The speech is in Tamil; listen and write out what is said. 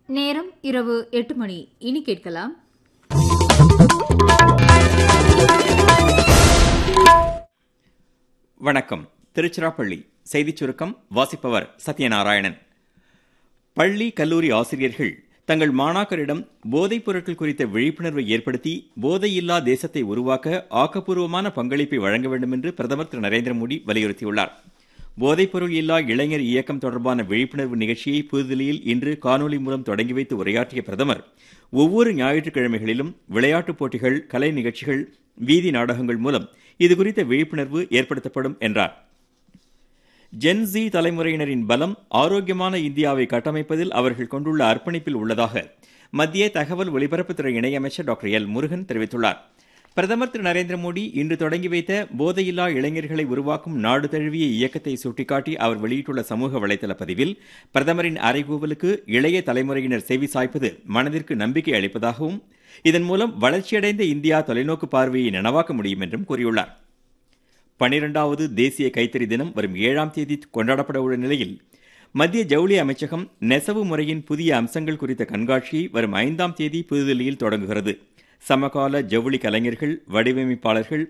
நேரம் இரவு எட்டு மணி இனி கேட்கலாம் வணக்கம் திருச்சிராப்பள்ளி செய்திச் சுருக்கம் வாசிப்பவர் சத்யநாராயணன் பள்ளி கல்லூரி ஆசிரியர்கள் தங்கள் மாணாக்கரிடம் போதைப் பொருட்கள் குறித்த விழிப்புணர்வை ஏற்படுத்தி போதையில்லா தேசத்தை உருவாக்க ஆக்கப்பூர்வமான பங்களிப்பை வழங்க வேண்டும் என்று பிரதமர் திரு நரேந்திர மோடி வலியுறுத்தியுள்ளார் போதைப்பொருள் இல்லா இளைஞர் இயக்கம் தொடர்பான விழிப்புணர்வு நிகழ்ச்சியை புதுதில்லியில் இன்று காணொலி மூலம் தொடங்கி வைத்து உரையாற்றிய பிரதமர் ஒவ்வொரு ஞாயிற்றுக்கிழமைகளிலும் விளையாட்டுப் போட்டிகள் கலை நிகழ்ச்சிகள் வீதி நாடகங்கள் மூலம் இதுகுறித்த விழிப்புணர்வு ஏற்படுத்தப்படும் என்றார் ஜென்சி தலைமுறையினரின் பலம் ஆரோக்கியமான இந்தியாவை கட்டமைப்பதில் அவர்கள் கொண்டுள்ள அர்ப்பணிப்பில் உள்ளதாக மத்திய தகவல் ஒலிபரப்புத்துறை இணையமைச்சர் டாக்டர் எல் முருகன் தெரிவித்துள்ளார் பிரதமர் திரு நரேந்திர மோடி இன்று தொடங்கி வைத்த போதையில்லா இளைஞர்களை உருவாக்கும் நாடு தழுவிய இயக்கத்தை சுட்டிக்காட்டி அவர் வெளியிட்டுள்ள சமூக வலைதள பதிவில் பிரதமரின் அறைகூவலுக்கு இளைய தலைமுறையினர் செவி சாய்ப்பது மனதிற்கு நம்பிக்கை அளிப்பதாகவும் இதன் மூலம் வளர்ச்சியடைந்த இந்தியா தொலைநோக்கு பார்வையை நனவாக்க முடியும் என்றும் கூறியுள்ளார் பனிரெண்டாவது தேசிய கைத்தறி தினம் வரும் ஏழாம் தேதி கொண்டாடப்பட உள்ள நிலையில் மத்திய ஜவுளி அமைச்சகம் நெசவு முறையின் புதிய அம்சங்கள் குறித்த கண்காட்சியை வரும் ஐந்தாம் தேதி புதுதில்லியில் தொடங்குகிறது சமகால ஜவுளி கலைஞர்கள் வடிவமைப்பாளர்கள்